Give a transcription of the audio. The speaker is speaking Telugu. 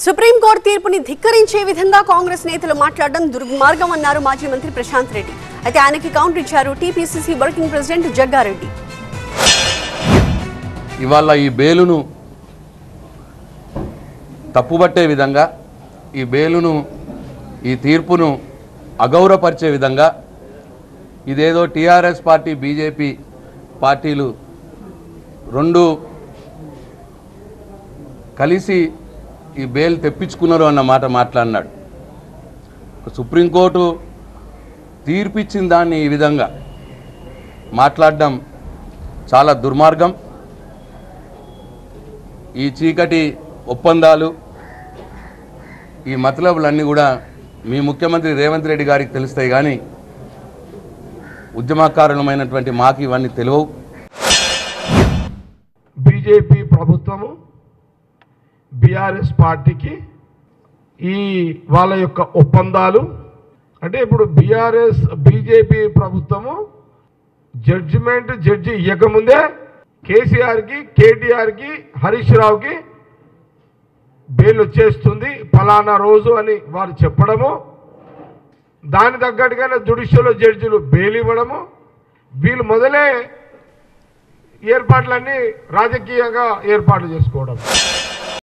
సుప్రీంకోర్టు తీర్పుని ధిక్కరించే విధంగా కాంగ్రెస్ నేతలు మాట్లాడడం దుర్మార్గం అన్నారు మాజీ మంత్రి ప్రశాంత్ రెడ్డి అయితే ఆయనకి కౌంటర్ ఇచ్చారు టీపీసీసీ వర్కింగ్ ప్రెసిడెంట్ జగ్గారెడ్డి ఇవాళ ఈ బేలును తప్పుబట్టే విధంగా ఈ బేలును ఈ తీర్పును అగౌరవపరిచే విధంగా ఇదేదో టీఆర్ఎస్ పార్టీ బీజేపీ పార్టీలు రెండు కలిసి ఈ బెయిల్ తెప్పించుకున్నారు అన్న మాట మాట్లాడినాడు సుప్రీంకోర్టు తీర్పిచ్చిన దాన్ని ఈ విధంగా మాట్లాడడం చాలా దుర్మార్గం ఈ చీకటి ఒప్పందాలు ఈ మతలబులన్నీ కూడా మీ ముఖ్యమంత్రి రేవంత్ రెడ్డి గారికి తెలుస్తాయి కానీ ఉద్యమకారులమైనటువంటి మాకు ఇవన్నీ తెలియవు బీజేపీ ప్రభుత్వము బీఆర్ఎస్ పార్టీకి ఈ వాళ్ళ యొక్క ఒప్పందాలు అంటే ఇప్పుడు బీఆర్ఎస్ బీజేపీ ప్రభుత్వము జడ్జిమెంట్ జడ్జి ఇవ్వకముందే కేసీఆర్కి కేటీఆర్కి హరీష్ రావుకి బెయిల్ వచ్చేస్తుంది ఫలానా రోజు అని వారు చెప్పడము దాని తగ్గట్టుగానే జుడిషియల్ జడ్జిలు బెయిల్ ఇవ్వడము వీళ్ళు మొదలే ఏర్పాట్లన్నీ రాజకీయంగా ఏర్పాట్లు చేసుకోవడం